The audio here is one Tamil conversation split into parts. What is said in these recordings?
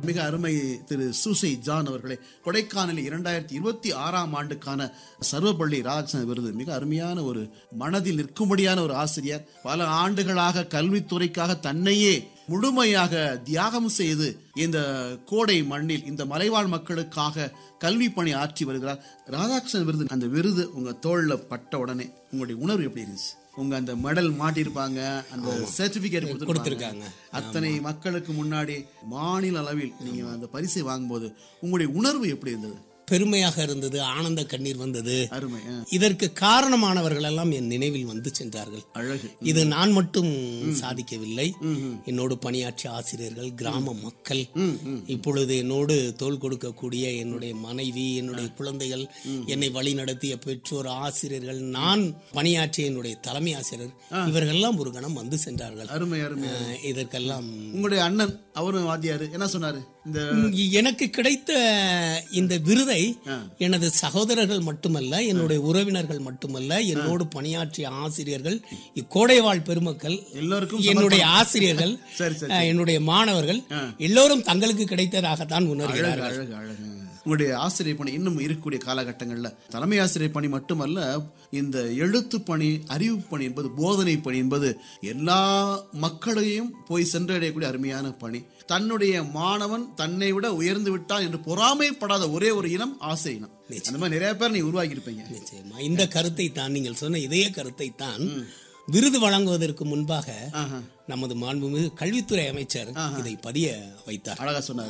மிக அருமை திரு சூசை ஜான் அவர்களே கொடைக்கானலில் இரண்டாயிரத்தி இருபத்தி ஆறாம் ஆண்டுக்கான சர்வப்பள்ளி ராஜன் விருது மிக அருமையான ஒரு மனதில் நிற்கும்படியான ஒரு ஆசிரியர் பல ஆண்டுகளாக கல்வித்துறைக்காக தன்னையே முழுமையாக தியாகம் செய்து இந்த கோடை மண்ணில் இந்த மலைவாழ் மக்களுக்காக கல்வி பணி ஆற்றி வருகிறார் ராதாகிருஷ்ணன் விருது அந்த விருது உங்க தோல்ல பட்ட உடனே உங்களுடைய உணர்வு எப்படி இருந்துச்சு உங்க அந்த மெடல் மாட்டியிருப்பாங்க அந்த சர்டிபிகேட் கொடுத்துருக்காங்க கொடுத்திருக்காங்க. அத்தனை மக்களுக்கு முன்னாடி மாநில அளவில் நீங்க அந்த பரிசை வாங்கும்போது உங்களுடைய உணர்வு எப்படி இருந்தது பெருமையாக இருந்தது ஆனந்த கண்ணீர் வந்தது அருமை ஆ, இதற்கு காரணமானவர்கள் எல்லாம் என் நினைவில் வந்து சென்றார்கள் அழகு இது நான் மட்டும் சாதிக்கவில்லை என்னோடு பணியாற்றிய ஆசிரியர்கள் கிராம மக்கள் இப்பொழுது என்னோடு தோள் கொடுக்கக்கூடிய என்னுடைய மனைவி என்னுடைய குழந்தைகள் என்னை வழிநடத்திய பெற்றோர் ஆசிரியர்கள் நான் பணியாற்றிய என்னுடைய தலைமை ஆசிரியர் இவர்களெல்லாம் ஒரு கணம் வந்து சென்றார்கள் அருமை அருமை அஹ், இதற்கெல்லாம் உங்களுடைய அண்ணன் அவரும் வாத்தியாரு என்ன சொன்னாரு இந்த எனக்கு கிடைத்த இந்த விருதை எனது சகோதரர்கள் மட்டுமல்ல என்னுடைய உறவினர்கள் மட்டுமல்ல என்னோடு பணியாற்றிய ஆசிரியர்கள் இக்கோடைவாழ் பெருமக்கள் எல்லோருக்கும் என்னுடைய ஆசிரியர்கள் சரி சரி அஹ், என்னுடைய மாணவர்கள் எல்லோரும் தங்களுக்கு கிடைத்ததாகத்தான் அழகு உணர்கிறார்கள் அழகு அழகு உங்களுடைய ஆசிரியர் பணி இன்னும் இருக்கக்கூடிய காலகட்டங்கள்ல தலைமை ஆசிரியர் பணி மட்டுமல்ல இந்த எழுத்து பணி அறிவு பணி என்பது போதனை பணி என்பது எல்லா மக்களையும் போய் சென்றடையக்கூடிய அருமையான பணி தன்னுடைய மாணவன் தன்னை விட உயர்ந்து விட்டான் என்று பொறாமைப்படாத ஒரே ஒரு இனம் ஆசை இனம் அந்த மாதிரி நிறைய பேர் நீ உருவாக்கி இருப்பீங்க நிச்சயமா இந்த கருத்தை தான் நீங்கள் சொன்ன இதே கருத்தை தான் விருது வழங்குவதற்கு முன்பாக ஆஹா. நமது மாண்புமிகு கல்வித்துறை அமைச்சர் இதை பதிய வைத்தார் அழகா சொன்னாரு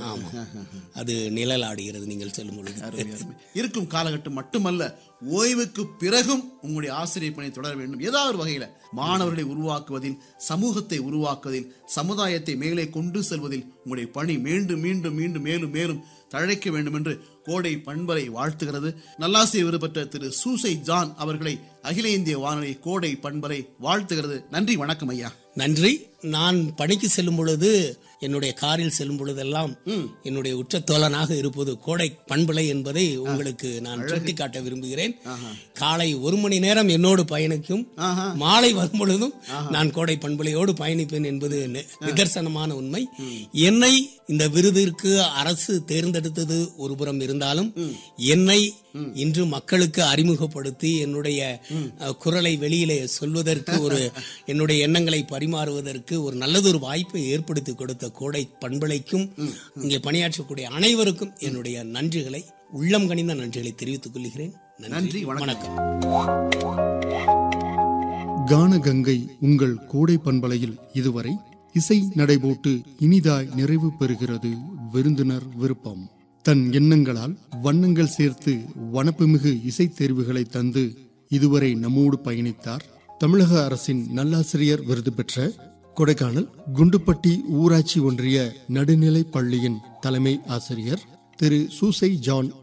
அது நிழலாடுகிறது நீங்கள் சொல்லும் பொழுது அருமை, அருமை. இருக்கும் காலகட்டம் மட்டுமல்ல ஓய்வுக்கு பிறகும் உங்களுடைய ஆசிரியர் பணி தொடர வேண்டும் ஏதாவது ஒரு வகையில மாணவர்களை உருவாக்குவதில் சமூகத்தை உருவாக்குவதில் சமுதாயத்தை மேலே கொண்டு செல்வதில் உங்களுடைய பணி மீண்டும் மீண்டும் மீண்டும் மேலும் மேலும் தழைக்க வேண்டும் என்று கோடை பண்பரை வாழ்த்துகிறது நல்லாசிரியர் விருது பெற்ற திரு சூசை ஜான் அவர்களை அகில இந்திய வானொலி கோடை பண்பரை வாழ்த்துகிறது நன்றி வணக்கம் ஐயா நன்றி நான் பணிக்கு செல்லும் பொழுது என்னுடைய காரில் செல்லும் பொழுதெல்லாம் என்னுடைய உற்ற தோழனாக இருப்பது கோடை பண்பலை என்பதை உங்களுக்கு நான் சுட்டிக்காட்ட விரும்புகிறேன் காலை ஒரு மணி நேரம் என்னோடு பயணிக்கும் ஆஹா. மாலை வரும் பொழுதும் நான் கோடை பண்பலையோடு பயணிப்பேன் என்பது நி- நிதர்சனமான உண்மை என்னை இந்த விருதிற்கு அரசு தேர்ந்தெடுத்தது ஒரு புறம் இருந்தாலும் என்னை இன்று மக்களுக்கு அறிமுகப்படுத்தி என்னுடைய அஹ், குரலை வெளியிலே சொல்வதற்கு ஒரு என்னுடைய எண்ணங்களை பரிமாறுவதற்கு ஒரு நல்லதொரு வாய்ப்பை ஏற்படுத்தி கொடுத்த கோடை பண்பலைக்கும் இங்கே பணியாற்றக்கூடிய அனைவருக்கும் என்னுடைய நன்றிகளை உள்ளம் கனிந்த நன்றிகளை தெரிவித்துக் கொள்கிறேன் நன்றி, வணக்கம். வணக்கம் கானகங்கை உங்கள் கோடை பண்பலையில் இதுவரை இசை நடைபோட்டு இனிதாய் நிறைவு பெறுகிறது விருந்தினர் விருப்பம் தன் எண்ணங்களால் வண்ணங்கள் சேர்த்து வனப்புமிகு இசைத் தேர்வுகளை தந்து இதுவரை நம்மோடு பயணித்தார் தமிழக அரசின் நல்லாசிரியர் விருது பெற்ற கொடைக்கானல் குண்டுப்பட்டி ஊராட்சி ஒன்றிய நடுநிலைப் பள்ளியின் தலைமை ஆசிரியர் திரு சூசை ஜான்